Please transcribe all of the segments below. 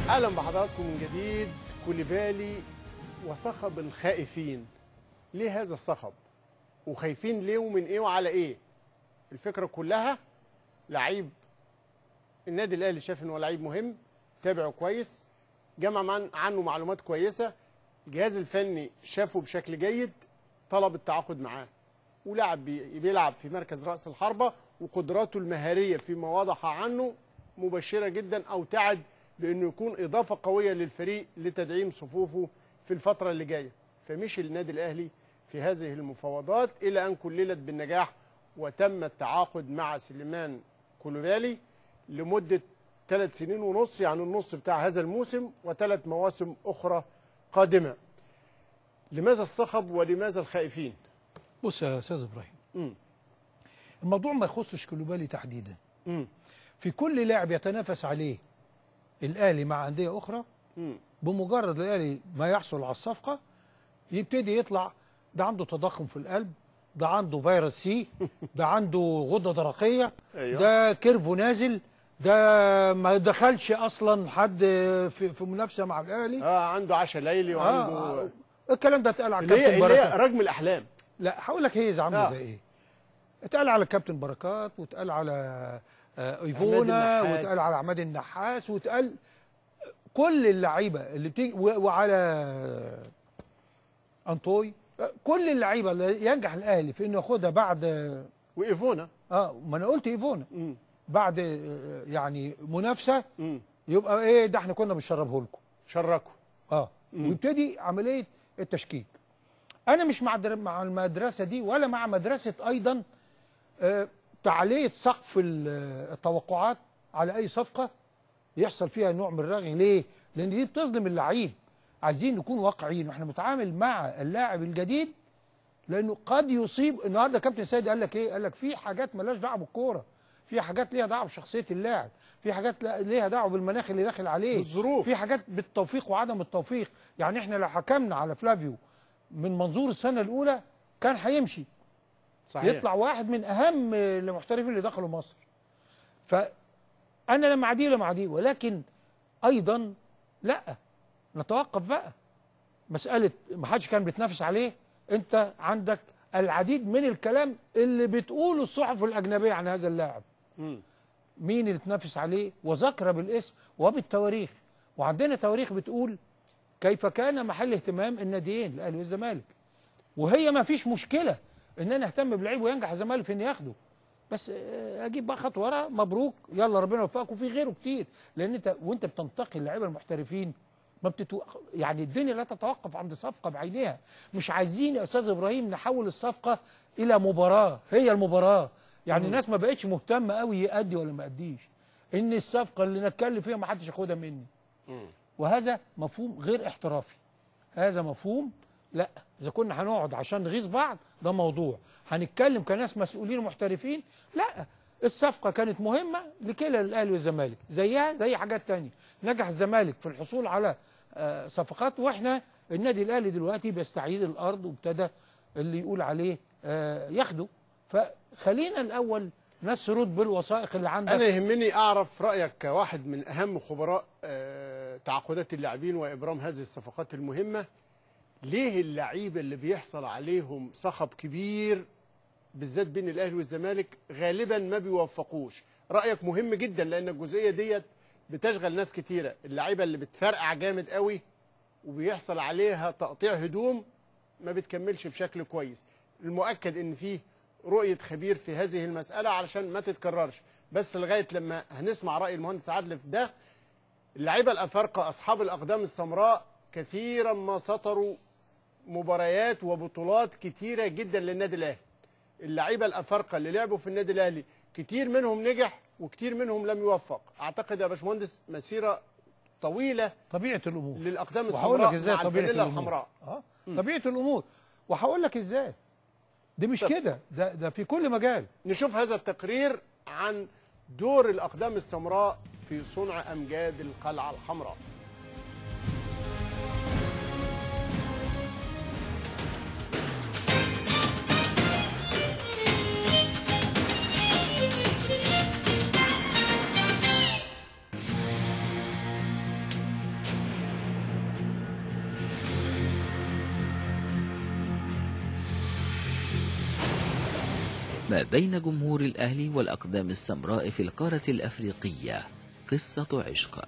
اهلا بحضراتكم من جديد كوليبالي وصخب الخائفين ليه هذا الصخب وخايفين ليه ومن ايه وعلى ايه الفكره كلها لعيب النادي الاهلي شاف انه لعيب مهم تابعه كويس جمع من- عنه معلومات كويسه الجهاز الفني شافه بشكل جيد طلب التعاقد معاه ولاعب بي- بيلعب في مركز راس الحربه وقدراته المهاريه فيما وضح عنه مبشره جدا او تعد بانه يكون اضافه قويه للفريق لتدعيم صفوفه في الفتره اللي جايه فمشي النادي الاهلي في هذه المفاوضات الى ان كللت بالنجاح وتم التعاقد مع سليمان كولوبالي لمده ثلاث سنين ونص يعني النص بتاع هذا الموسم وثلاث مواسم اخرى قادمه لماذا الصخب ولماذا الخائفين بص يا استاذ ابراهيم مم. الموضوع ما يخصش كلوبالي تحديدا مم. في كل لاعب يتنافس عليه الاهلي مع انديه اخرى مم. بمجرد الاهلي ما يحصل على الصفقه يبتدي يطلع ده عنده تضخم في القلب ده عنده فيروس سي ده عنده غده درقيه أيوة. ده كيرفو نازل ده ما دخلش اصلا حد في, في منافسه مع الاهلي اه عنده عشاء ليلي وعنده آه الكلام ده اتقال على اللي هي كابتن اللي هي بركات رجم الاحلام لا هقول لك هي عامله آه. زي ايه اتقال على كابتن بركات واتقال على آه، ايفونا النحاس. واتقال على عماد النحاس واتقال كل اللعيبه اللي بتيجي و- وعلى انطوي آه، كل اللعيبه اللي ينجح الاهلي في انه ياخدها بعد وايفونا اه ما انا قلت ايفونا مم. بعد آه، يعني منافسه مم. يبقى ايه ده احنا كنا بنشربه لكم شركوا اه ويبتدي عمليه التشكيك انا مش مع در- مع المدرسه دي ولا مع مدرسه ايضا آه، تعليه سقف ال- آه، التوقعات على اي صفقه يحصل فيها نوع من الرغي ليه لان دي بتظلم اللعيب عايزين نكون واقعيين واحنا بنتعامل مع اللاعب الجديد لانه قد يصيب النهارده كابتن سيد قال لك ايه قال لك في حاجات مالهاش دعوه بالكوره في حاجات ليها دعوه بشخصيه اللاعب في حاجات لا- ليها دعوه بالمناخ اللي داخل عليه بالظروف. في حاجات بالتوفيق وعدم التوفيق يعني احنا لو حكمنا على فلافيو من منظور السنه الاولى كان هيمشي صحيح يطلع واحد من اهم المحترفين اللي دخلوا مصر فانا لا مع دي ولا مع دي ولكن ايضا لا نتوقف بقى مساله ما حدش كان بيتنافس عليه انت عندك العديد من الكلام اللي بتقوله الصحف الاجنبيه عن هذا اللاعب مم. مين اللي تنافس عليه وذكر بالاسم وبالتواريخ وعندنا تواريخ بتقول كيف كان محل اهتمام الناديين الاهلي والزمالك وهي ما فيش مشكله ان انا اهتم بلعيب وينجح الزمالك في ان ياخده بس آه، اجيب بقى خطوه ورا مبروك يلا ربنا يوفقك وفي غيره كتير لان انت وانت بتنتقي اللعيبه المحترفين ما بتتو... يعني الدنيا لا تتوقف عند صفقه بعينها مش عايزين يا استاذ ابراهيم نحول الصفقه الى مباراه هي المباراه يعني الناس ما بقتش مهتمه قوي يأدي ولا ما يأديش ان الصفقه اللي نتكلم فيها ما حدش ياخدها مني وهذا مفهوم غير احترافي هذا مفهوم لا اذا كنا هنقعد عشان نغيظ بعض ده موضوع هنتكلم كناس مسؤولين محترفين لا الصفقه كانت مهمه لكلا الاهلي والزمالك زيها زي حاجات تانية نجح الزمالك في الحصول على آه، صفقات واحنا النادي الاهلي دلوقتي بيستعيد الارض وابتدى اللي يقول عليه آه، ياخده فخلينا الاول نسرد بالوثائق اللي عندك انا يهمني اعرف رايك كواحد من اهم خبراء آه، تعاقدات اللاعبين وابرام هذه الصفقات المهمه ليه اللعيبه اللي بيحصل عليهم صخب كبير بالذات بين الاهلي والزمالك غالبا ما بيوفقوش رايك مهم جدا لان الجزئيه ديت بتشغل ناس كتيره اللعيبه اللي بتفرقع جامد قوي وبيحصل عليها تقطيع هدوم ما بتكملش بشكل كويس المؤكد ان فيه رؤيه خبير في هذه المساله علشان ما تتكررش بس لغايه لما هنسمع راي المهندس عادل في ده اللعيبه الافارقه اصحاب الاقدام السمراء كثيرا ما سطروا مباريات وبطولات كتيره جدا للنادي الاهلي اللعيبه الافارقه اللي لعبوا في النادي الاهلي كتير منهم نجح وكتير منهم لم يوفق اعتقد يا باشمهندس مسيره طويله طبيعه الامور للاقدام وهقول لك السمراء ازاي مع طبيعه الفانيلا الامور الحمراء اه طبيعه الامور وهقول لك ازاي دي مش طب. كده ده ده في كل مجال نشوف هذا التقرير عن دور الأقدام السمراء في صنع أمجاد القلعة الحمراء ما بين جمهور الأهلي والأقدام السمراء في القارة الأفريقية قصة عشق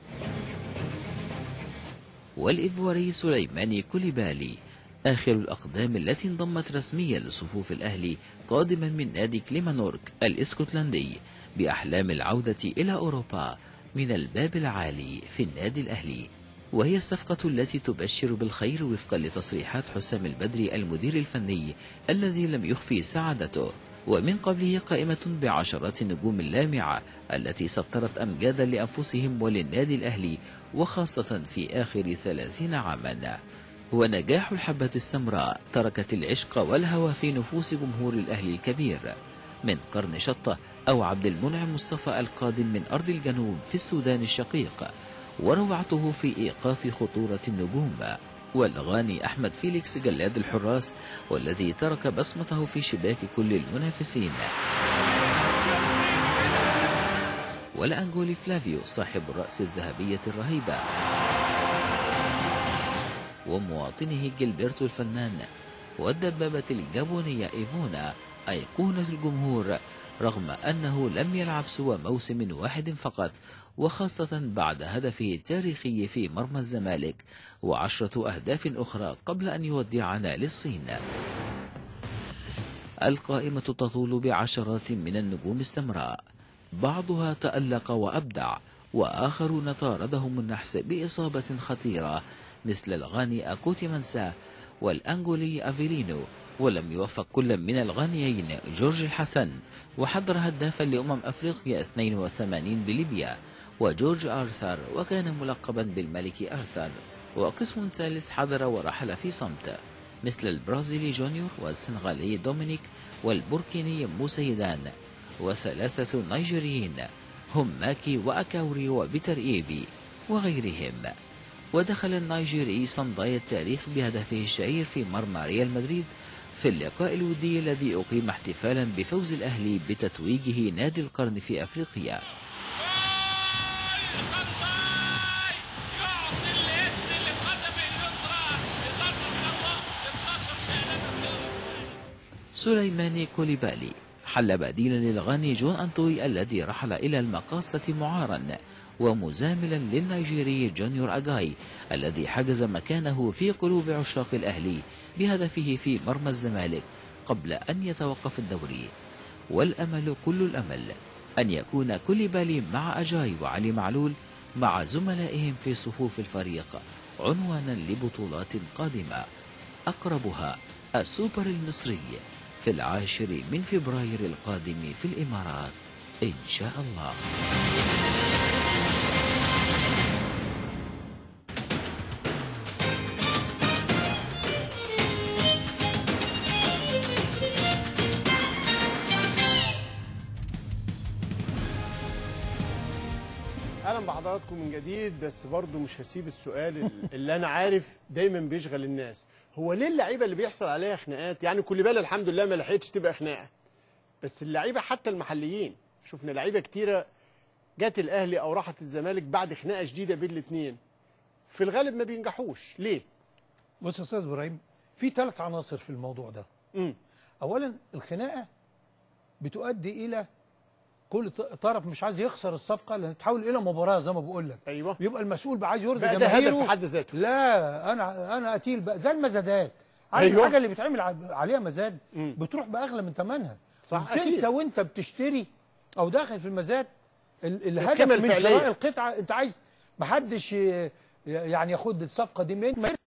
والإيفواري سليماني كوليبالي آخر الأقدام التي انضمت رسميا لصفوف الأهلي قادما من نادي كليمانورك الإسكتلندي بأحلام العودة إلى أوروبا من الباب العالي في النادي الأهلي وهي الصفقة التي تبشر بالخير وفقا لتصريحات حسام البدري المدير الفني الذي لم يخفي سعادته ومن قبله قائمة بعشرات النجوم اللامعة التي سطرت أمجادا لأنفسهم وللنادي الأهلي وخاصة في آخر ثلاثين عاما ونجاح الحبة السمراء تركت العشق والهوى في نفوس جمهور الأهلي الكبير من قرن شطة أو عبد المنعم مصطفى القادم من أرض الجنوب في السودان الشقيق وروعته في إيقاف خطورة النجوم والغاني أحمد فيليكس جلاد الحراس والذي ترك بصمته في شباك كل المنافسين والأنجولي فلافيو صاحب الرأس الذهبية الرهيبة ومواطنه جilberto الفنان والدبابة الجابونية إيفونا أيقونة الجمهور رغم أنه لم يلعب سوى موسم واحد فقط وخاصة بعد هدفه التاريخي في مرمى الزمالك وعشرة أهداف أخرى قبل أن يودعنا للصين القائمة تطول بعشرات من النجوم السمراء بعضها تألق وأبدع وآخرون طاردهم النحس بإصابة خطيرة مثل الغاني أكوتي منسا والأنجولي أفيلينو ولم يوفق كل من الغانيين جورج الحسن وحضر هدافا لأمم أفريقيا 82 بليبيا وجورج آرثر وكان ملقبا بالملك آرثر وقسم ثالث حضر ورحل في صمت مثل البرازيلي جونيور والسنغالي دومينيك والبوركيني موسيدان وثلاثة نيجيريين هم ماكي وأكاوري وبيتر إيبي وغيرهم ودخل النيجيري صنداي التاريخ بهدفه الشهير في مرمى ريال مدريد في اللقاء الودي الذي أقيم احتفالا بفوز الأهلي بتتويجه نادي القرن في أفريقيا صنداي يعطي الاسم لقدمه اليسرى بضربة من الله 12 شهادة سليماني كوليبالي حل بديلا للغاني جون أنتوي الذي رحل إلى المقاصة معارا ومزاملا للنيجيري جونيور أجاي الذي حجز مكانه في قلوب عشاق الأهلي بهدفه في مرمى الزمالك قبل أن يتوقف الدوري والأمل كل الأمل أن يكون كوليبالي مع أجاي وعلي معلول مع زملائهم في صفوف الفريق عنوانا لبطولات قادمة أقربها السوبر المصري في العاشر من فبراير القادم في الإمارات إن شاء الله اهلا بحضراتكم من جديد بس برضه مش هسيب السؤال اللي انا عارف دايما بيشغل الناس هو ليه اللعيبه اللي بيحصل عليها خناقات يعني كل بالي الحمد لله ما لحقتش تبقى خناقه بس اللعيبه حتى المحليين شفنا لعيبه كتيره جت الاهلي او راحت الزمالك بعد خناقه شديده بين الاثنين في الغالب ما بينجحوش ليه بص يا استاذ ابراهيم في ثلاث عناصر في الموضوع ده امم اولا الخناقه بتؤدي الى كل ط- طرف مش عايز يخسر الصفقه لان تحول الى مباراه زي ما بقول لك ايوه بيبقى المسؤول بقى عايز يرضي بقى ده هدف جماهيره في حد ذاته لا انا انا قتيل بقى زي المزادات عايز أيوة. الحاجه اللي بيتعمل ع- عليها مزاد مم. بتروح باغلى من ثمنها صح، تنسى أكيد. وانت بتشتري او داخل في المزاد ال- الهدف القيمة من الفعلية. شراء القطعه انت عايز محدش ي- يعني ياخد الصفقه دي من ما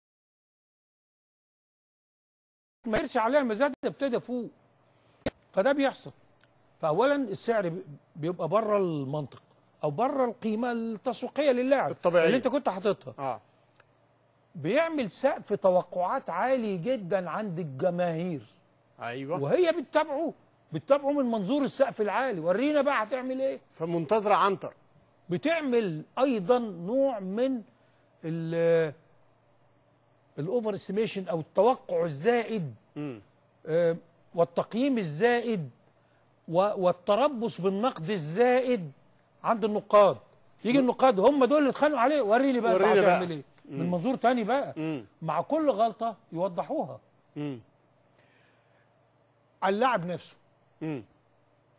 ما يرسي عليها المزاد ابتدى فوق فده بيحصل فاولا السعر بي- بيبقى بره المنطق او بره القيمه التسويقيه للاعب الطبيعية. اللي انت كنت حاططها اه بيعمل سقف توقعات عالي جدا عند الجماهير ايوه وهي بتتابعه بتتابعه من منظور السقف العالي ورينا بقى هتعمل ايه فمنتظره عنتر بتعمل ايضا نوع من ال الاوفر استيميشن او التوقع الزائد امم آه، والتقييم الزائد و- والتربص بالنقد الزائد عند النقاد يجي النقاد هم دول اللي اتخانقوا عليه وريني بقى وريني انت بقى. هتعمل ايه من منظور تاني بقى امم مع كل غلطه يوضحوها امم على اللاعب نفسه امم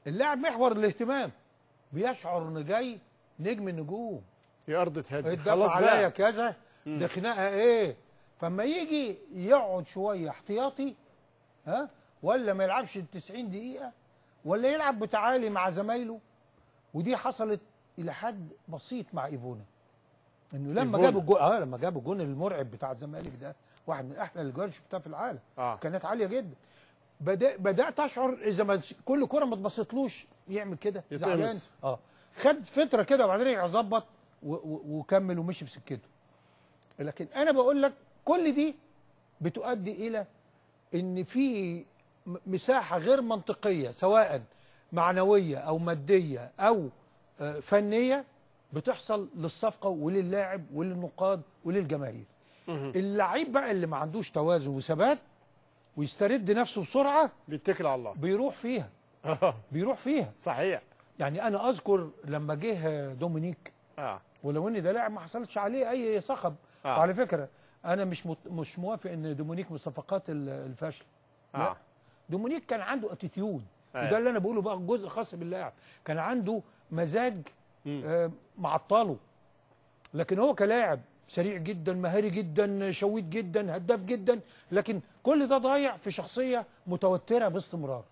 اللاعب محور الاهتمام بيشعر ان جاي نجم النجوم يا ارض تهدي اتدفع خلاص عليا بقى كذا ده خناقه ايه فما يجي يقعد شويه احتياطي ها ولا ما يلعبش ال 90 دقيقه ولا يلعب بتعالي مع زمايله ودي حصلت الى حد بسيط مع ايفونا انه لما إيفونا. جاب الجون اه لما جاب الجون المرعب بتاع الزمالك ده واحد من احلى الجوال اللي شفتها في العالم آه. كانت عاليه جدا بدأ بدات اشعر اذا ما كل كره ما تبسطلوش يعمل كده يتقمص. زعلان اه خد فتره كده وبعدين رجع ظبط و- و- وكمل ومشي في سكته لكن انا بقول لك كل دي بتؤدي الى ان في م- مساحه غير منطقيه سواء معنويه او ماديه او آه، فنيه بتحصل للصفقه وللاعب وللنقاد وللجماهير اللعيب بقى اللي ما عندوش توازن وثبات ويسترد نفسه بسرعه بيتكل على الله بيروح فيها بيروح فيها صحيح يعني انا اذكر لما جه دومينيك اه ولو ان ده لاعب ما حصلش عليه اي صخب آه. آه. وعلى فكره انا مش مت... مش موافق ان دومينيك من الصفقات ال- الفاشله آه. لا دومينيك كان عنده اتيتيود أيوة. وده اللي انا بقوله بقى جزء خاص باللاعب كان عنده مزاج مم. آه معطله لكن هو كلاعب سريع جدا مهاري جدا شويت جدا هداف جدا لكن كل ده ضايع في شخصيه متوتره باستمرار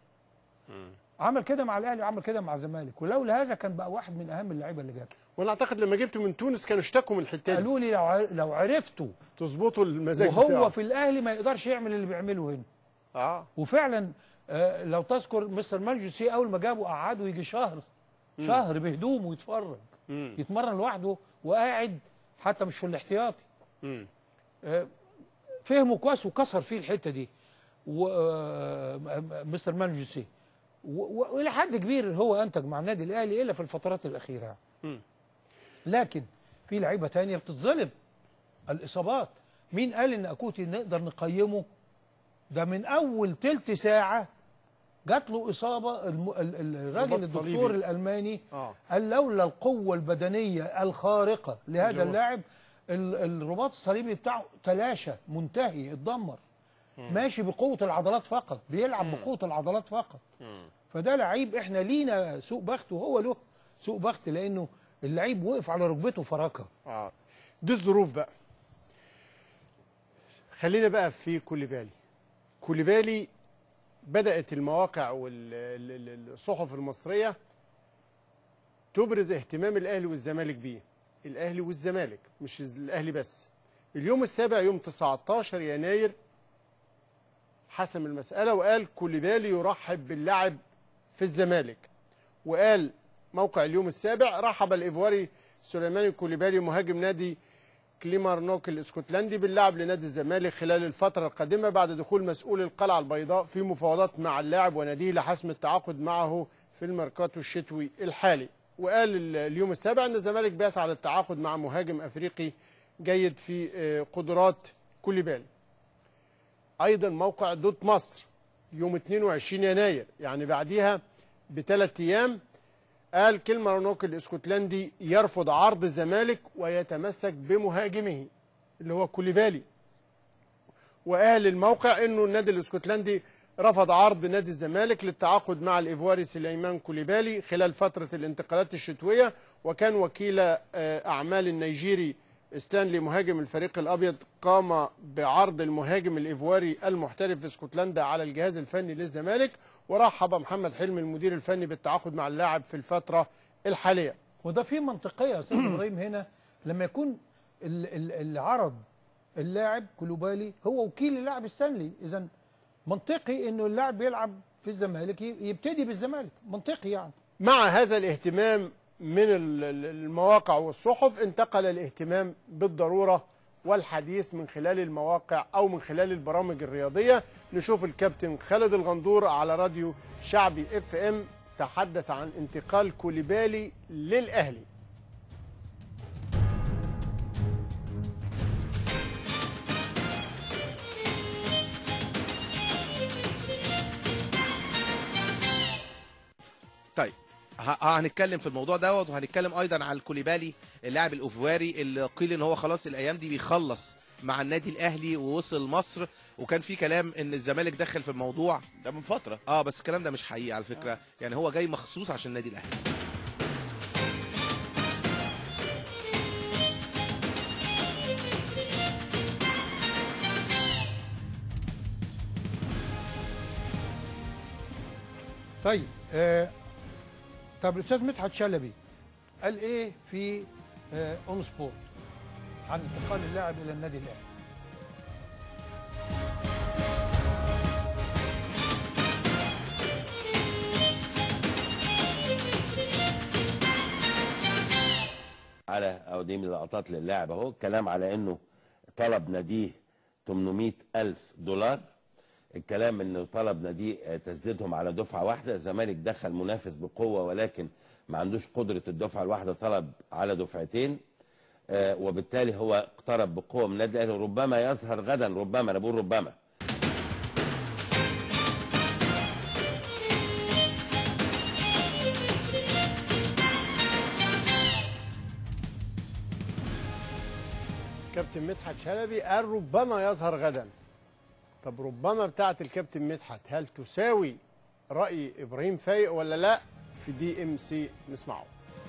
عمل كده مع الاهلي وعمل كده مع الزمالك ولولا هذا كان بقى واحد من اهم اللعيبه اللي جاب وانا اعتقد لما جبته من تونس كانوا اشتكوا من الحته دي قالوا لي لو ع- لو عرفتوا تظبطوا المزاج وهو بتاعه في الاهلي ما يقدرش يعمل اللي بيعمله هنا اه وفعلا آه، لو تذكر مستر مانجوسي اول ما جابه قعده يجي شهر شهر بهدومه يتفرج مم. يتمرن لوحده وقاعد حتى مش في الاحتياطي مم. آه، فهمه كويس وكسر فيه الحته دي و- آه، م- مستر مانجوسي و- و- والى حد كبير هو انتج مع النادي الاهلي الا في الفترات الاخيره مم. لكن في لعيبه تانية بتتظلم الاصابات مين قال ان اكوتي نقدر نقيمه ده من اول تلت ساعه جات له اصابه الم... ال- ال- الراجل رباط الدكتور صليبي. الالماني اه قال لولا القوه البدنيه الخارقه لهذا الجوهر. اللاعب ال- الرباط الصليبي بتاعه تلاشى منتهي اتدمر ماشي بقوه العضلات فقط بيلعب بقوه العضلات فقط فده لعيب احنا لينا سوء بخت وهو له سوء بخت لانه اللعيب وقف على ركبته فركه اه دي الظروف بقى خلينا بقى في كوليبالي كوليبالي بدأت المواقع والصحف المصرية تبرز اهتمام الأهلي والزمالك بيه الأهلي والزمالك مش الأهلي بس اليوم السابع يوم 19 يناير حسم المسألة وقال كوليبالي يرحب باللاعب في الزمالك وقال موقع اليوم السابع رحب الإيفواري سليماني كوليبالي مهاجم نادي كليمارنوك الاسكتلندي باللعب لنادي الزمالك خلال الفترة القادمة بعد دخول مسؤول القلعة البيضاء في مفاوضات مع اللاعب وناديه لحسم التعاقد معه في الميركاتو الشتوي الحالي وقال ال- اليوم السابع ان الزمالك بيسعى للتعاقد مع مهاجم افريقي جيد في آه، قدرات كوليبالي ايضا موقع دوت مصر يوم 22 يناير يعني بعديها بثلاث ايام قال كيلمارنوك الاسكتلندي يرفض عرض الزمالك ويتمسك بمهاجمه اللي هو كوليبالي وقال الموقع انه النادي الاسكتلندي رفض عرض نادي الزمالك للتعاقد مع الايفواري سليمان كوليبالي خلال فتره الانتقالات الشتويه وكان وكيل آه، اعمال النيجيري ستانلي مهاجم الفريق الابيض قام بعرض المهاجم الايفواري المحترف في اسكتلندا على الجهاز الفني للزمالك ورحب محمد حلمي المدير الفني بالتعاقد مع اللاعب في الفتره الحاليه وده في منطقيه يا استاذ ابراهيم هنا لما يكون ال- ال- اللي عرض اللاعب كلوبالي هو وكيل اللاعب الستانلي اذا منطقي انه اللاعب بيلعب في الزمالك ي- يبتدي بالزمالك منطقي يعني مع هذا الاهتمام من ال- ال- المواقع والصحف انتقل الاهتمام بالضرورة والحديث من خلال المواقع أو من خلال البرامج الرياضية نشوف الكابتن خالد الغندور على راديو شعبي اف ام تحدث عن انتقال كوليبالي للأهلي طيب ه- ه- هنتكلم في الموضوع دوت وهنتكلم ايضا على الكوليبالي اللاعب الاوفواري اللي قيل ان هو خلاص الايام دي بيخلص مع النادي الاهلي ووصل مصر وكان في كلام ان الزمالك دخل في الموضوع ده من فتره اه بس الكلام ده مش حقيقي على فكره يعني هو جاي مخصوص عشان النادي الاهلي طيب آه طب الاستاذ مدحت شلبي قال ايه في آه اون سبورت عن انتقال اللاعب الى النادي الاهلي على او دي من اللقطات للاعب اهو الكلام على انه طلب ناديه 800 الف دولار الكلام انه طلب ناديه آه، تسديدهم على دفعه واحده الزمالك دخل منافس بقوه ولكن ما عندوش قدره الدفعه الواحده طلب على دفعتين آه، وبالتالي هو اقترب بقوه من النادي الاهلي ربما يظهر غدا ربما انا بقول ربما كابتن مدحت شلبي قال ربما يظهر غدا طب ربما بتاعه الكابتن مدحت هل تساوي راي ابراهيم فايق ولا لا في دي ام سي نسمعه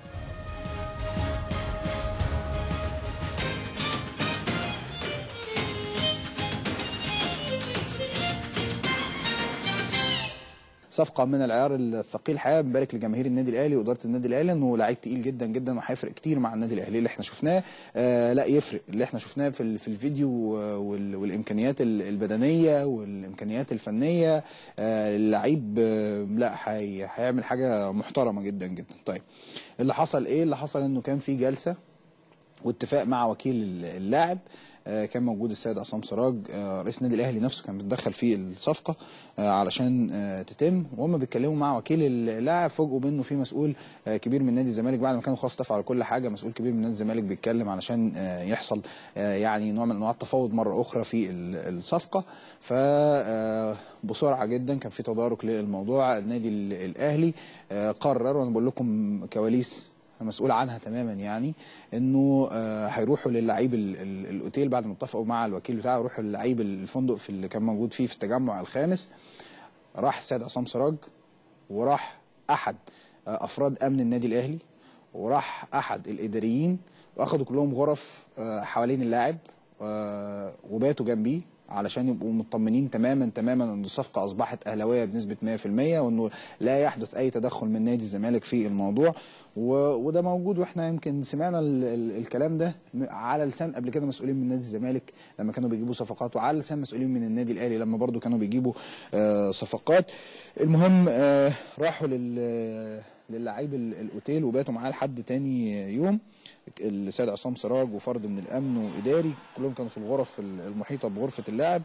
صفقه من العيار الثقيل الحقيقه بنبارك لجماهير النادي الاهلي واداره النادي الاهلي انه لعيب تقيل جدا جدا وهيفرق كتير مع النادي الاهلي اللي احنا شفناه آه لا يفرق اللي احنا شفناه في ال- في الفيديو آه، وال- والامكانيات ال- البدنيه والامكانيات الفنيه آه اللعيب آه لا هي- هيعمل حاجه محترمه جدا جدا طيب اللي حصل ايه اللي حصل انه كان في جلسه واتفاق مع وكيل اللاعب آه، كان موجود السيد عصام سراج آه، رئيس النادي الاهلي نفسه كان بيتدخل في الصفقه آه، علشان آه، تتم وهم بيتكلموا مع وكيل اللاعب فوجئوا بانه في مسؤول آه، كبير من نادي الزمالك بعد ما كانوا خلاص اتفقوا على كل حاجه مسؤول كبير من نادي الزمالك بيتكلم علشان آه، يحصل آه، يعني نوع من انواع التفاوض مره اخرى في ال- الصفقه ف آه، بسرعه جدا كان في تدارك للموضوع النادي ال- الاهلي آه، قرر وانا بقول لكم كواليس مسؤول عنها تماما يعني انه آه، هيروحوا للعيب ال- ال- الاوتيل بعد ما اتفقوا مع الوكيل بتاعه يروحوا للعيب الفندق في اللي كان موجود فيه في التجمع الخامس راح السيد عصام سراج وراح احد آه، افراد امن النادي الاهلي وراح احد الاداريين واخدوا كلهم غرف آه، حوالين اللاعب آه، وباتوا جنبيه علشان يبقوا مطمنين تماما تماما ان الصفقه اصبحت اهلاويه بنسبه 100% وانه لا يحدث اي تدخل من نادي الزمالك في الموضوع و... وده موجود واحنا يمكن سمعنا ال... ال... الكلام ده م- على لسان قبل كده مسؤولين من نادي الزمالك لما كانوا بيجيبوا صفقات وعلى لسان مسؤولين من النادي الاهلي لما برضو كانوا بيجيبوا آه صفقات المهم آه راحوا لل للعيب ال- الاوتيل وباتوا معاه لحد تاني يوم السيد عصام سراج وفرد من الامن واداري كلهم كانوا في الغرف المحيطه بغرفه اللاعب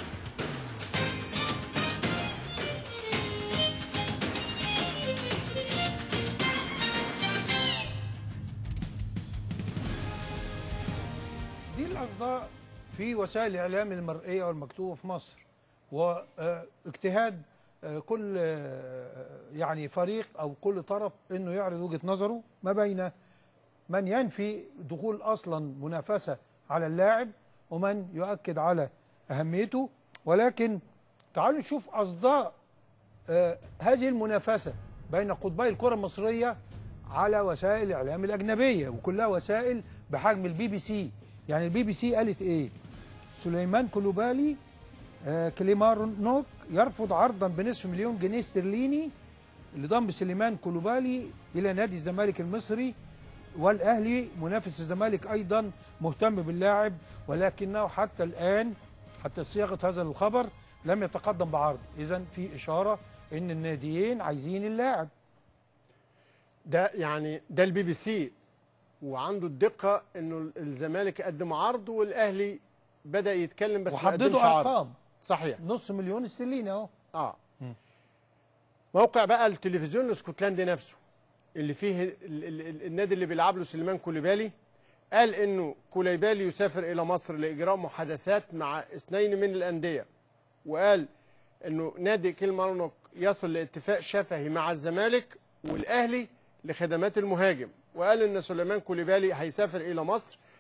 دي الأصداء في وسائل الإعلام المرئية والمكتوبة في مصر واجتهاد آه، كل آه، يعني فريق أو كل طرف أنه يعرض وجهة نظره ما بين من ينفي دخول أصلا منافسة على اللاعب ومن يؤكد على أهميته ولكن تعالوا نشوف أصداء آه، هذه المنافسة بين قطبي الكرة المصرية على وسائل الإعلام الأجنبية وكلها وسائل بحجم البي بي سي يعني البي بي سي قالت إيه سليمان كلوبالي آه، كليمارنوك يرفض عرضا بنصف مليون جنيه استرليني لضم سليمان كلوبالي إلى نادي الزمالك المصري والأهلي منافس الزمالك أيضا مهتم باللاعب ولكنه حتى الآن حتى صياغة هذا الخبر لم يتقدم بعرض إذا في إشارة إن الناديين عايزين اللاعب ده يعني ده البي بي سي وعنده الدقه انه الزمالك قدم عرض والاهلي بدا يتكلم بس ما قدمش وحددوا عرض أرقام صحيح نص مليون استرليني أهو اه موقع بقى التلفزيون الاسكتلندي نفسه اللي فيه ال ال ال النادي اللي بيلعب له سليمان كوليبالي قال انه كوليبالي يسافر الى مصر لاجراء محادثات مع اثنين من الانديه وقال انه نادي كيلمارنوك يصل لاتفاق شفهي مع الزمالك والاهلي لخدمات المهاجم وقال ان سليمان كوليبالي هيسافر الى مصر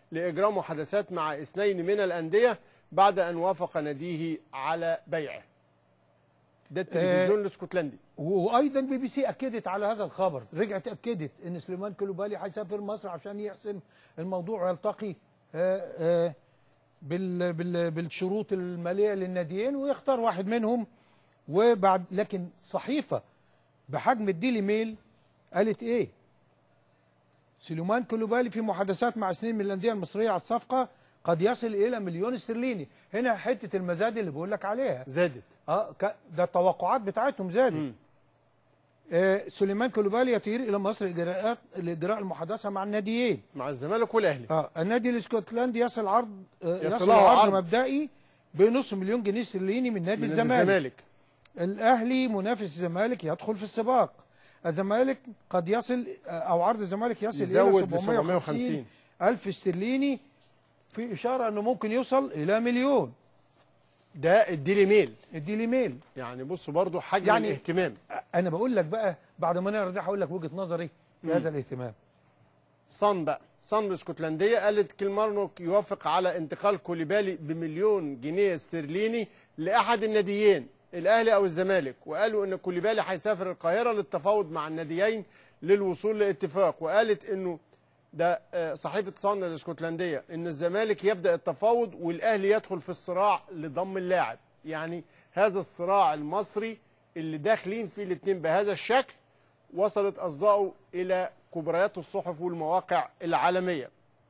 لاجراء محادثات مع اثنين من الانديه بعد ان وافق ناديه على بيعه ده التلفزيون الاسكتلندي وايضا بي بي سي اكدت على هذا الخبر رجعت اكدت ان سليمان كلوبالي هيسافر مصر عشان يحسم الموضوع ويلتقي آه، آه، بال بال بالشروط الماليه للناديين ويختار واحد منهم وبعد لكن صحيفه بحجم الديلي ميل قالت ايه سليمان كلوبالي في محادثات مع اثنين من الانديه المصريه على الصفقه قد يصل الى مليون استرليني هنا حته المزاد اللي بقول لك عليها زادت اه ك- ده التوقعات بتاعتهم زادت آه سليمان كلوبالي يطير الى مصر لاجراءات لاجراء المحادثه مع الناديين مع الزمالك والاهلي اه النادي الاسكتلندي يصل عرض آه يصل يصل له عرض, عرض. مبدئي بنص مليون جنيه استرليني من نادي من الزمالك الزمالك الاهلي منافس الزمالك يدخل في السباق الزمالك قد يصل او عرض الزمالك يصل يزود الى ل 750 750 الف استرليني في اشاره انه ممكن يوصل الى مليون ده الديلي ميل اديلي ميل يعني بصوا برضو حجم يعني- الاهتمام انا بقول لك بقى بعد ما نقرا ده هقول لك وجهه نظري في هذا الاهتمام صن بقى صن الاسكتلنديه قالت كيلمارنوك يوافق على انتقال كوليبالي بمليون جنيه استرليني لاحد الناديين الاهلي او الزمالك وقالوا ان كوليبالي هيسافر القاهره للتفاوض مع الناديين للوصول لاتفاق وقالت انه ده آه، صحيفه صن الاسكتلنديه ان الزمالك يبدا التفاوض والاهلي يدخل في الصراع لضم اللاعب يعني هذا الصراع المصري اللي داخلين فيه الاثنين بهذا الشكل وصلت أصداؤه إلى كبريات الصحف والمواقع العالمية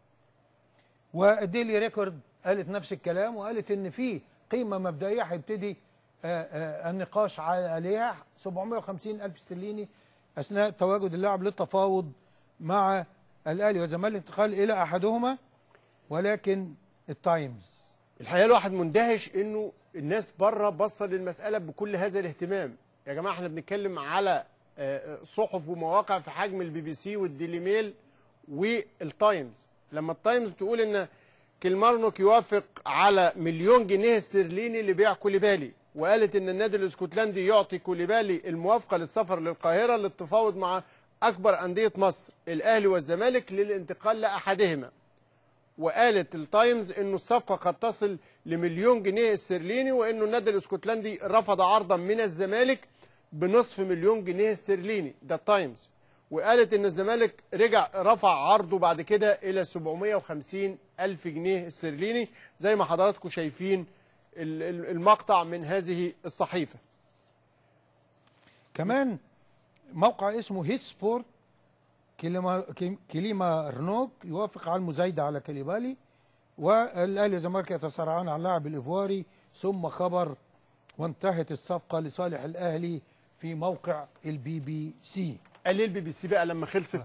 والديلي ريكورد قالت نفس الكلام وقالت ان في قيمه مبدئيه هيبتدي آه، آه، النقاش عليها 750 الف استرليني اثناء تواجد اللاعب للتفاوض مع الاهلي والزمالك الانتقال الى احدهما ولكن التايمز الحقيقة الواحد مندهش إنه الناس بره باصة للمسألة بكل هذا الاهتمام يا جماعة احنا بنتكلم على آه، آه، صحف ومواقع في حجم البي بي سي والديلي ميل والتايمز لما التايمز تقول ان كيلمارنوك يوافق على مليون جنيه استرليني لبيع كوليبالي وقالت ان النادي الاسكتلندي يعطي كوليبالي الموافقه للسفر للقاهره للتفاوض مع اكبر انديه مصر الاهلي والزمالك للانتقال لاحدهما وقالت التايمز انه الصفقه قد تصل لمليون جنيه استرليني وانه النادي الاسكتلندي رفض عرضا من الزمالك بنصف مليون جنيه استرليني ده التايمز وقالت ان الزمالك رجع رفع عرضه بعد كده الى 750 الف جنيه استرليني زي ما حضراتكم شايفين ال- ال- المقطع من هذه الصحيفه كمان موقع اسمه هيت سبورت كليما كي- كليما رنوك يوافق على المزايده على كليبالي والاهلي والزمالك يتصارعان على اللاعب الايفواري ثم خبر وانتهت الصفقه لصالح الاهلي في موقع البي بي سي قال ليه البي بي سي بقى لما خلصت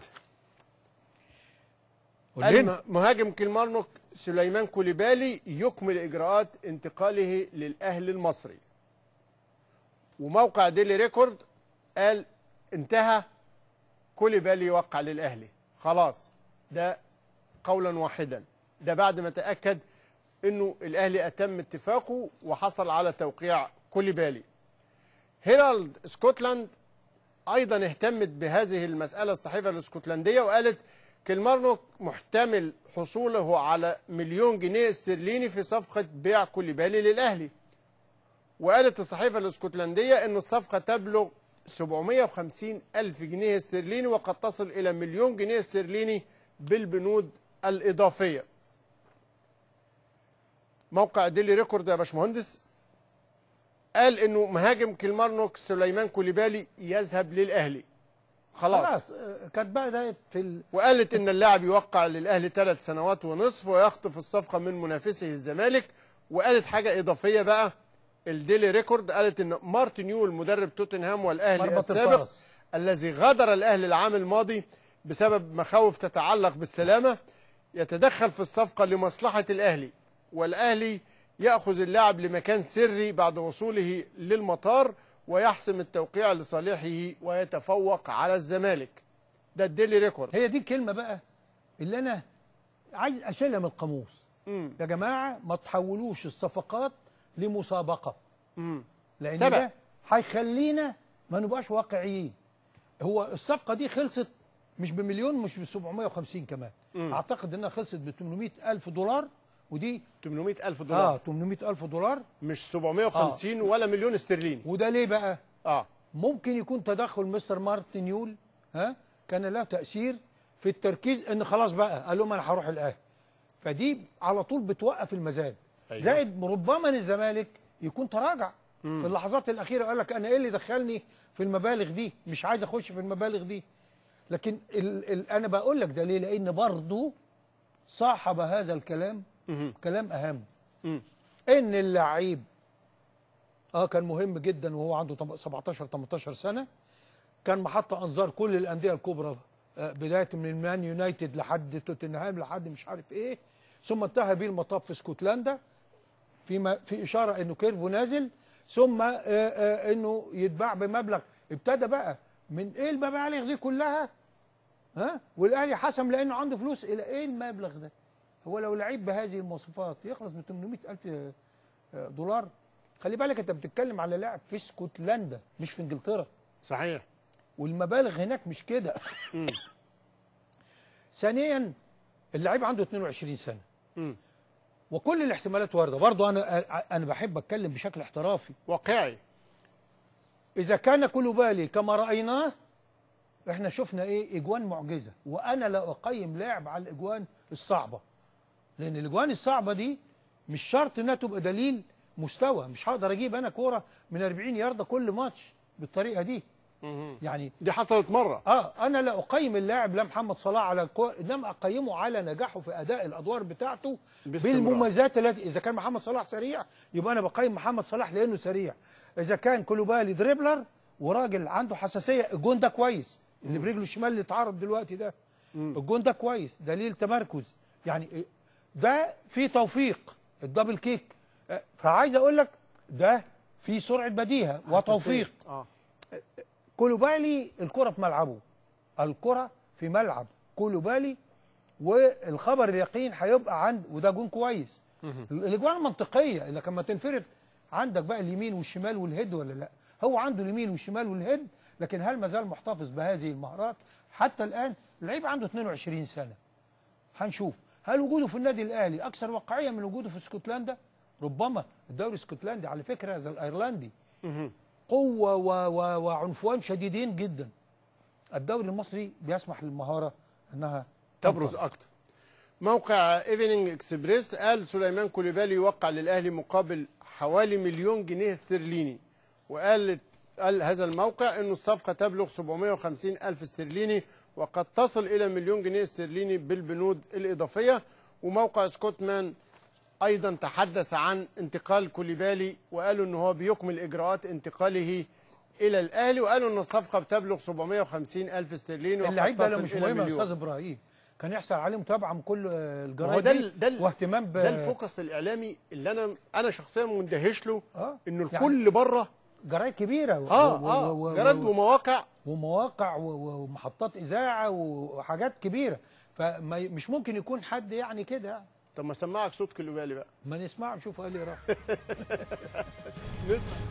قول قال لنا. م- مهاجم كيلمارنوك سليمان كوليبالي يكمل اجراءات انتقاله للاهلي المصري وموقع ديلي ريكورد قال انتهى كوليبالي يوقع للاهلي خلاص ده قولا واحدا ده بعد ما تاكد انه الاهلي اتم اتفاقه وحصل على توقيع كوليبالي هيرالد سكوتلاند ايضا اهتمت بهذه المساله الصحيفه الاسكتلنديه وقالت كيلمارنوك محتمل حصوله على مليون جنيه استرليني في صفقه بيع كوليبالي للاهلي وقالت الصحيفه الاسكتلنديه ان الصفقه تبلغ 750 الف جنيه استرليني وقد تصل الى مليون جنيه استرليني بالبنود الاضافيه موقع ديلي ريكورد يا باشمهندس قال انه مهاجم كيلمارنوك سليمان كوليبالي يذهب للاهلي خلاص, خلاص آه، كانت بدات في ال... وقالت ان اللاعب يوقع للاهلي ثلاث سنوات ونصف ويخطف الصفقه من منافسه الزمالك وقالت حاجه اضافيه بقى الديلي ريكورد قالت ان مارتن يول مدرب توتنهام والاهلي مربط السابق الفرس. الذي غادر الاهلي العام الماضي بسبب مخاوف تتعلق بالسلامه يتدخل في الصفقه لمصلحه الاهلي والاهلي ياخذ اللاعب لمكان سري بعد وصوله للمطار ويحسم التوقيع لصالحه ويتفوق على الزمالك ده الديلي ريكورد هي دي الكلمه بقى اللي انا عايز اشيلها من القاموس مم. يا جماعه ما تحولوش الصفقات لمسابقه مم. لان سبق. ده هيخلينا ما نبقاش واقعيين هو الصفقه دي خلصت مش بمليون مش ب 750 كمان اعتقد انها خلصت ب 800 الف دولار ودي 800 ألف اه دولار 800 الف دولار مش 750 ولا مليون استرليني وده ليه بقى اه ممكن يكون تدخل مستر مارتن يول ها كان له تاثير في التركيز ان خلاص بقى قال لهم انا هروح الاهلي فدي على طول بتوقف المزاد أيوة. زائد ربما إن الزمالك يكون تراجع في اللحظات الاخيره قال لك انا ايه اللي دخلني في المبالغ دي مش عايز اخش في المبالغ دي لكن ال ال انا بقول لك ده ليه لان برضه صاحب هذا الكلام مهم. كلام اهم مم. ان اللعيب اه كان مهم جدا وهو عنده طب- 17 18 سنه كان محط انظار كل الانديه الكبرى آه، بدايه من المان يونايتد لحد توتنهام لحد مش عارف ايه ثم انتهى بيه المطاف في اسكتلندا في في اشاره انه كيرفو نازل ثم آه، آه، انه يتباع بمبلغ ابتدى بقى من ايه المبالغ دي كلها ها والاهلي حسم لانه عنده فلوس الى ايه المبلغ ده هو لو لعيب بهذه المواصفات يخلص ب 800 الف دولار خلي بالك انت بتتكلم على لاعب في اسكتلندا مش في انجلترا صحيح والمبالغ هناك مش كده ثانيا اللعيب عنده 22 سنه مم. وكل الاحتمالات وارده برضه انا انا بحب اتكلم بشكل احترافي واقعي اذا كان كولوبالي كما رايناه احنا شفنا ايه اجوان معجزه وانا لا اقيم لاعب على الاجوان الصعبه لان الاجوان الصعبه دي مش شرط انها تبقى دليل مستوى مش هقدر اجيب انا كوره من 40 يارده كل ماتش بالطريقه دي مهم. يعني دي حصلت مره اه انا لا اقيم اللاعب لا محمد صلاح على الكوره انما اقيمه على نجاحه في اداء الادوار بتاعته باستمرار. بالمميزات التي اذا كان محمد صلاح سريع يبقى انا بقيم محمد صلاح لانه سريع اذا كان كولوبالي دريبلر وراجل عنده حساسيه الجون ده كويس اللي برجله الشمال اللي اتعرض دلوقتي ده الجون ده كويس دليل تمركز يعني ده في توفيق الدبل كيك آه، فعايز اقول لك ده في سرعه بديهه وتوفيق اه كولوبالي الكرة في ملعبه الكرة في ملعب كولوبالي والخبر اليقين هيبقى عند وده جون كويس الاجوان منطقيه لكن ما تنفرد عندك بقى اليمين والشمال والهيد ولا لا هو عنده اليمين والشمال والهيد لكن هل ما زال محتفظ بهذه المهارات حتى الان اللعيب عنده 22 سنه هنشوف هل وجوده في النادي الاهلي اكثر واقعيه من وجوده في اسكتلندا ربما الدوري الاسكتلندي على فكره زي الايرلندي قوه و و وعنفوان شديدين جدا الدوري المصري بيسمح للمهاره انها تبرز اكتر موقع ايفنينج اكسبريس قال سليمان كوليبالي يوقع للاهلي مقابل حوالي مليون جنيه استرليني وقال قال هذا الموقع انه الصفقه تبلغ 750 الف استرليني وقد تصل الى مليون جنيه استرليني بالبنود الاضافيه وموقع سكوتمان ايضا تحدث عن انتقال كوليبالي وقالوا ان هو بيكمل اجراءات انتقاله الى الاهلي وقالوا ان الصفقه بتبلغ 750 الف استرليني وقد اللعيب ده تصل لو مش إلى مهم يا مليون. استاذ ابراهيم كان يحصل عليه متابعه من كل آه، هو الجرايد ده دي ال- ده ال- واهتمام ب ده الفوكس الاعلامي اللي انا انا شخصيا مندهش له اه انه يعني الكل بره جرايد كبيره و- اه و- اه و- و- جرد ومواقع ومواقع و- و- ومحطات اذاعه وحاجات كبيره فمش ممكن يكون حد يعني كده يعني. طب ما سمعك صوت كلوبالي بقى ما نسمع نشوف قال ايه راح نسمع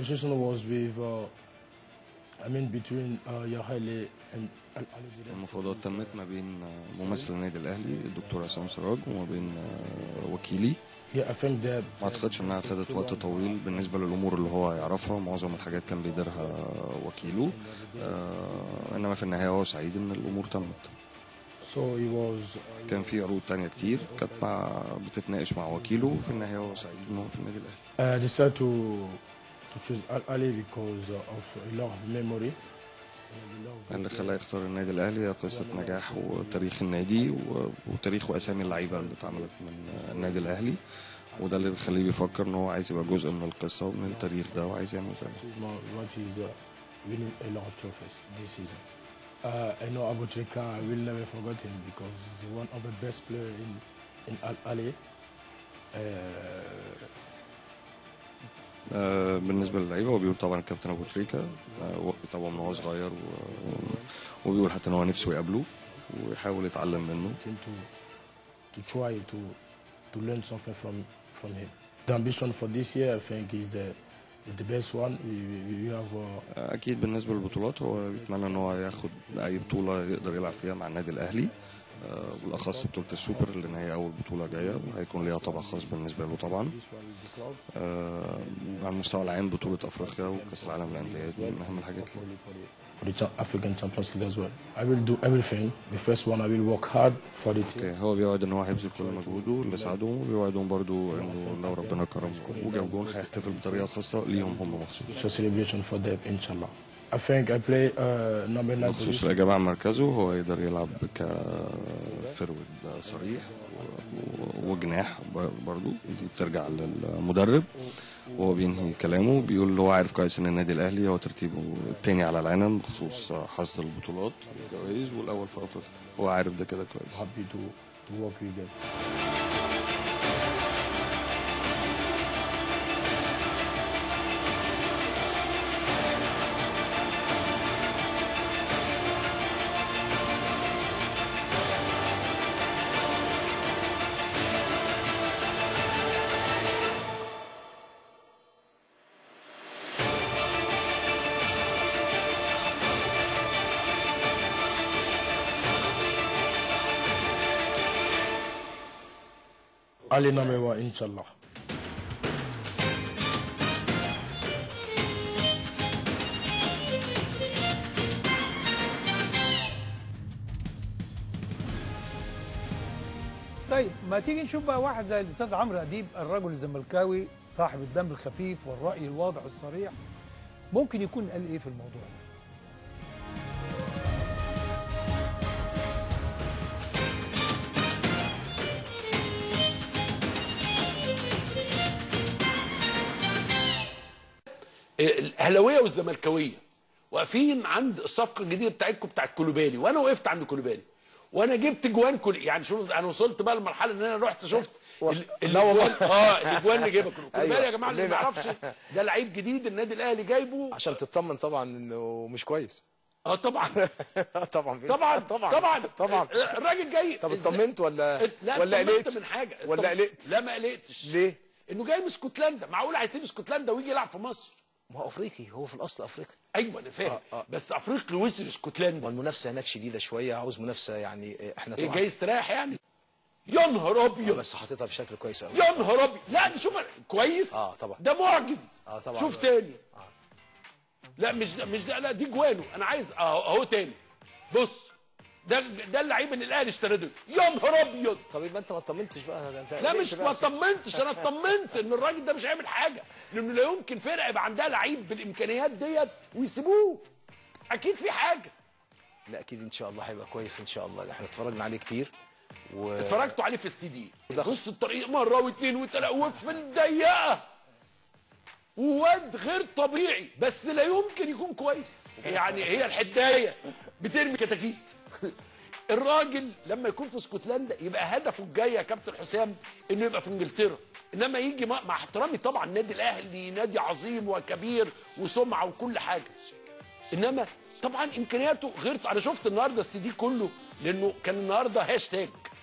conversation was with, uh, I mean, between uh, Yahale and Al Ali المفاوضات تمت ما بين آه، ممثل النادي الاهلي الدكتور عصام سراج وما بين آه، وكيلي Yeah, I think that ما اعتقدش انها خدت وقت طويل بالنسبه للامور اللي هو يعرفها معظم الحاجات كان بيديرها وكيله آه انما في النهايه هو سعيد ان الامور تمت so he was. Uh, كان في عروض تانية كتير كانت مع بتتناقش مع وكيله وفي النهايه هو سعيد ان هو في النادي الاهلي I decided to to choose Al Ali because uh, of a lot of memory. اللي خلاه يختار النادي الاهلي هي قصه نجاح وتاريخ النادي و- وتاريخ واسامي اللعيبه اللي اتعملت من آه، النادي الاهلي وده اللي بيخليه بيفكر ان هو عايز يبقى جزء من القصه ومن التاريخ ده وعايز يعمل زيه Which is my- What is uh, winning a lot of trophies this season. Uh, I know Abu Trika, I will never forget him because he's one of the best player in in Al Ali. Uh, آه، بالنسبه للعيبه هو بيقول طبعا الكابتن ابو تريكه آه، هو بيتابعه من هو صغير و- وبيقول حتى ان هو نفسه يقابله ويحاول يتعلم منه him to to try to to learn something from from him. The ambition for this year, I think, is the is the best one. We, we, we have uh, آه، اكيد بالنسبه للبطولات هو بيتمنى ان هو ياخد اي بطوله يقدر يلعب فيها مع النادي الاهلي آه، بالاخص بطوله السوبر لان هي اول بطوله جايه هيكون ليها طابع خاص بالنسبه له طبعا this one with the club. آه، على المستوى العام بطوله افريقيا وكاس العالم للانديه دي من اهم الحاجات for the, for the, for the Cha- African Champions League as well. I will do everything. The first one, I will work hard for the team. اوكي هو بيوعد ان هو هيبذل كل مجهوده لساعدهم وبيوعدهم برضو انه لو ربنا كرمه وجاب جون هيحتفل بطريقه خاصه ليهم هم مخصوص So celebration for them, inshallah. I think I play uh, number nine بخصوص position. الإجابة عن مركزه هو يقدر يلعب كفرود صريح و- وجناح ب- برضو دي بترجع للمدرب وهو بينهي كلامه بيقول اللي هو عارف كويس ان النادي الاهلي هو ترتيبه الثاني على العالم بخصوص حصد البطولات والجوائز والاول في افريقيا هو عارف ده كده كويس Happy to, to work with them. Ali number one, inshallah. طيب ما تيجي نشوف بقى واحد زي الاستاذ عمرو اديب الرجل الزملكاوي صاحب الدم الخفيف والراي الواضح الصريح ممكن يكون قال ايه في الموضوع ده الاهلاويه والزملكاويه واقفين عند الصفقه الجديده بتاعتكم بتاعت كولوبالي وانا وقفت عند كولوبالي وانا جبت جوان كل يعني شوف انا وصلت بقى لمرحله ان انا رحت شفت ال- لا والله. الجوان- اه الاجوان اللي جايبها كولوبالي أيوة. يا جماعه اللي ما كلنا. يعرفش ده لعيب جديد النادي الاهلي جايبه عشان تطمن طبعا انه مش كويس اه طبعا طبعا طبعا طبعا طبعا طبعا الراجل جاي طب إزاي- اطمنت ولا لا ولا اطمنت قلقت من حاجه ولا اطمنت. قلقت لا ما قلقتش ليه؟ انه جاي من اسكتلندا معقول هيسيب اسكتلندا ويجي يلعب في مصر ما هو افريقي هو في الاصل افريقي ايوه انا فاهم آه، آه. بس افريقي وصل اسكتلندا والمنافسه هناك شديده شويه عاوز منافسه يعني آه، احنا ايه طبعا جاي يستريح يعني يا نهار ابيض بس حاططها بشكل كويس قوي يا نهار ابيض لا نشوف كويس اه طبعا ده معجز اه طبعا شوف تاني لا مش ده مش ده لا دي جوانه انا عايز اهو اهو تاني بص ده ده اللعيب اللي الاهلي اشتراه ده. يا نهار ابيض طب يبقى انت ما اطمنتش بقى ده انت لا قلقت مش بقى ما أساساً. طمنتش انا اطمنت ان الراجل ده مش هيعمل حاجه لانه لا يمكن فرقه يبقى عندها لعيب بالامكانيات ديت ويسيبوه اكيد في حاجه لا اكيد ان شاء الله هيبقى كويس ان شاء الله احنا اتفرجنا عليه كتير و... اتفرجتوا عليه في السي دي بص الطريق مره واثنين وثلاثه وفي الضيقه وواد غير طبيعي بس لا يمكن يكون كويس يعني هي الحدايه بترمي كتاكيت الراجل لما يكون في اسكتلندا يبقى هدفه الجاي يا كابتن حسام انه يبقى في انجلترا انما يجي مع مع احترامي طبعا النادي الاهلي نادي عظيم وكبير وسمعه وكل حاجه انما طبعا امكانياته غير انا شفت النهارده السي دي كله لانه كان النهارده هاشتاج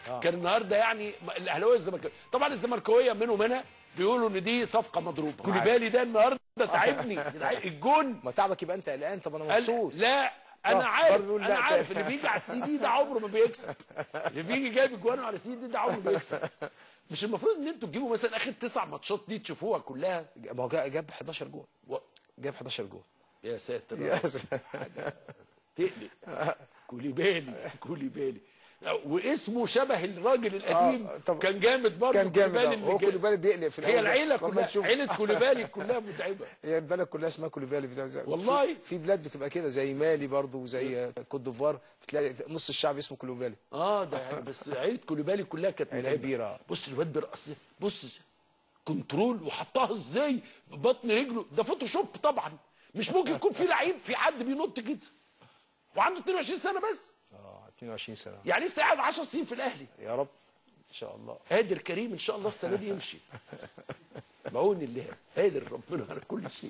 آه. كان النهارده يعني الاهلاويه والزملكاويه طبعا الزملكاويه منهم منها بيقولوا ان دي صفقه مضروبه كوليبالي ده النهارده تعبني الجون ما تعبك يبقى انت قلقان طب انا قال- مبسوط لا انا طب عارف برضه انا لا. عارف اللي بيجي على السي دي ده عمره ما بيكسب اللي بيجي جايب اجوانه على السي دي ده عمره ما بيكسب مش المفروض ان انتوا تجيبوا مثلا اخر تسع ماتشات دي تشوفوها كلها ما هو جا- جاب 11 جول و... جاب 11ر جول يا ساتر يا يا رب. ساتر. حاجة تقلق كوليبالي كوليبالي واسمه شبه الراجل القديم آه، طب- كان جامد برضه كان جامد كوليبالي آه. اللي هو جاي. كوليبالي بيقلق في هي الأول. العيله لما كلها نشوف. عيله كوليبالي كلها متعبه هي البلد كلها اسمها كوليبالي بتاع زي- والله. في, في بلاد بتبقى كده زي مالي برضو وزي كوت ديفوار بتلاقي نص الشعب اسمه كوليبالي اه ده يعني بس عيله كوليبالي كلها كانت عيلة متعبة. كبيرة. بص الواد بيرقص بص كنترول وحطها ازاي بطن رجله ده فوتوشوب طبعا مش ممكن يكون في لعيب في حد بينط كده وعنده 22 سنه بس اه 22 سنه يعني لسه قاعد 10 سنين في الاهلي يا رب ان شاء الله قادر كريم ان شاء الله السنه دي يمشي بعون الله قادر ربنا على كل شيء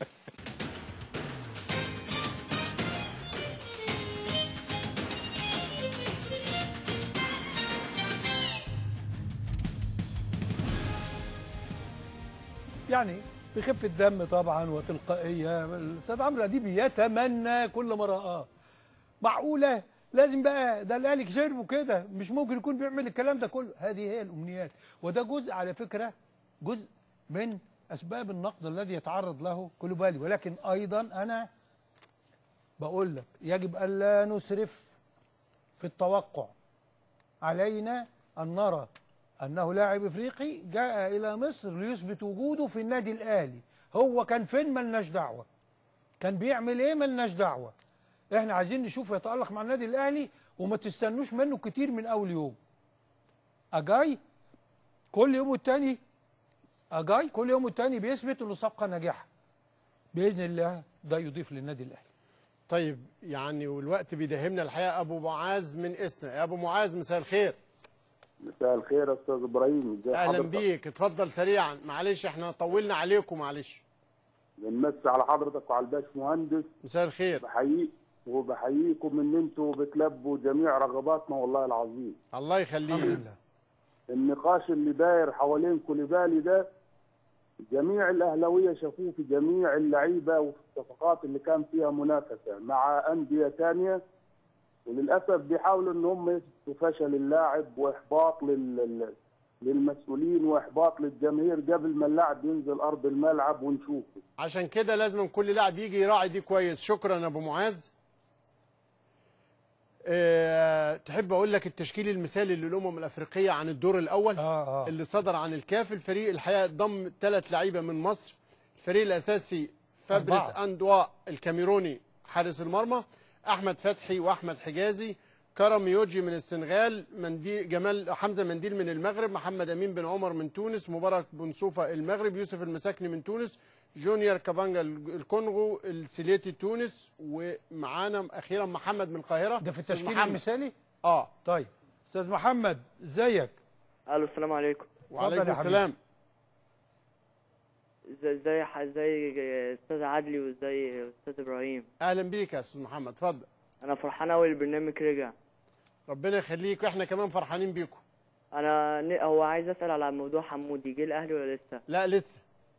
يعني بخفة دم طبعا وتلقائية الأستاذ عمرو أديب يتمنى كل ما رآه معقولة لازم بقى ده الأهلي شربه كده مش ممكن يكون بيعمل الكلام ده كله هذه هي الأمنيات وده جزء على فكرة جزء من أسباب النقد الذي يتعرض له كولوبالي ولكن أيضا أنا بقول لك يجب ألا نسرف في التوقع علينا أن نرى أنه لاعب إفريقي جاء إلى مصر ليثبت وجوده في النادي الأهلي هو كان فين ملناش دعوة كان بيعمل إيه ملناش دعوة إحنا عايزين نشوف يتألق مع النادي الأهلي وما تستنوش منه كتير من أول يوم أجاي كل يوم والتاني أجاي كل يوم والتاني بيثبت إنه صفقة ناجحة بإذن الله ده يضيف للنادي الأهلي طيب يعني والوقت بيداهمنا الحقيقه ابو معاذ من اسنا يا ابو معاذ مساء الخير مساء الخير يا استاذ ابراهيم ازي اهلا حضرتك؟ بيك اتفضل سريعا معلش احنا طولنا عليكم معلش بنمسي على حضرتك وعلى الباش مهندس مساء الخير بحييك وبحييكم ان انتوا بتلبوا جميع رغباتنا والله العظيم الله يخليك النقاش اللي داير حوالين كوليبالي ده جميع الاهلاويه شافوه في جميع اللعيبه وفي الصفقات اللي كان فيها منافسه مع انديه ثانيه وللاسف بيحاولوا ان هم يثبتوا فشل اللاعب واحباط لل... لل- للمسؤولين واحباط للجماهير قبل ما اللاعب ينزل ارض الملعب ونشوفه عشان كده لازم كل لاعب يجي يراعي دي كويس شكرا يا ابو معاذ اه تحب اقول لك التشكيل المثالي للامم الافريقيه عن الدور الاول آه آه. اللي صدر عن الكاف الفريق الحقيقه ضم ثلاث لعيبه من مصر الفريق الاساسي فابريس أربعة. اندوا الكاميروني حارس المرمى احمد فتحي واحمد حجازي كرم يوجي من السنغال منديل جمال حمزه منديل من المغرب محمد امين بن عمر من تونس مبارك بن صوفه المغرب يوسف المساكني من تونس جونيور كابانجا الكونغو السيليتي تونس ومعانا اخيرا محمد من القاهره ده في أستاذ التشكيل محمد. المثالي اه طيب أستاذ محمد ازيك الو السلام عليكم وعليكم يا السلام ازاي ازاي ح- ازاي استاذ عدلي وازاي استاذ ابراهيم اهلا بيك يا استاذ محمد اتفضل انا فرحان قوي البرنامج رجع ربنا يخليك واحنا كمان فرحانين بيكم انا ن- هو عايز اسال على موضوع حمودي جه الاهلي ولا لسه لا لسه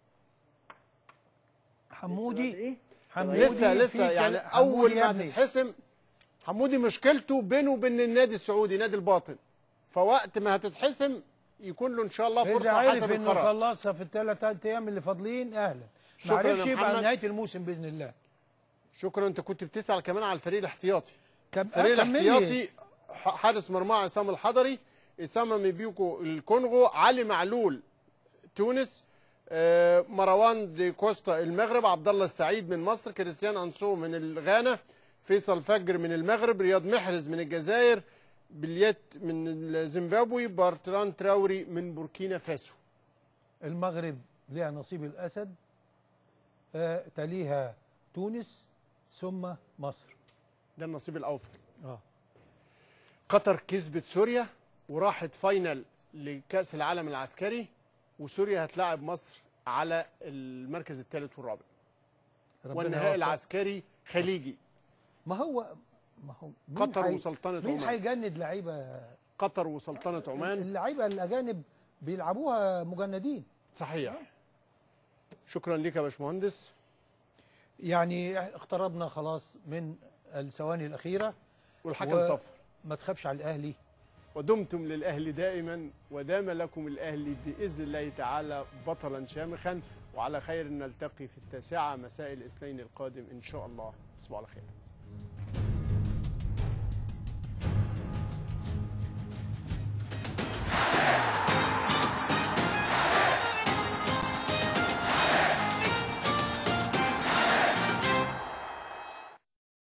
حمودي حمودي لسه في لسه كل- يعني حمودي اول يا ما ابني. تتحسم حمودي مشكلته بينه وبين النادي السعودي نادي الباطن فوقت ما هتتحسم يكون له ان شاء الله إذا فرصه عرف حسب انه القرار خلصها في الثلاث ايام اللي فاضلين اهلا ما شكراً يا عرفش يبقى محمد. نهايه الموسم باذن الله شكرا انت كنت بتسال كمان على الفريق الاحتياطي كم الفريق كمل لي. الاحتياطي ح- حارس مرمى عصام الحضري اسامه ميبيوكو الكونغو علي معلول تونس آه، مروان دي كوستا المغرب عبد الله السعيد من مصر كريستيان انسو من غانا فيصل فجر من المغرب رياض محرز من الجزائر بليت من الزيمبابوي بارتران تراوري من بوركينا فاسو المغرب لها نصيب الاسد آه تليها تونس ثم مصر ده النصيب الاوفر اه قطر كسبت سوريا وراحت فاينل لكأس العالم العسكري وسوريا هتلاعب مصر على المركز الثالث والرابع ربنا والنهائي يوفق. العسكري خليجي ما هو ما هو مين قطر حي- وسلطنة مين عمان هيجند لعيبه قطر وسلطنه عمان اللعيبه الاجانب بيلعبوها مجندين صحيح شكرا لك يا باشمهندس يعني اقتربنا خلاص من الثواني الاخيره والحكم و- صفر ما تخافش على الاهلي ودمتم للأهل دائما ودام لكم الأهلي بإذن الله تعالى بطلا شامخا وعلى خير نلتقي في التاسعة مساء الاثنين القادم إن شاء الله تصبحوا على خير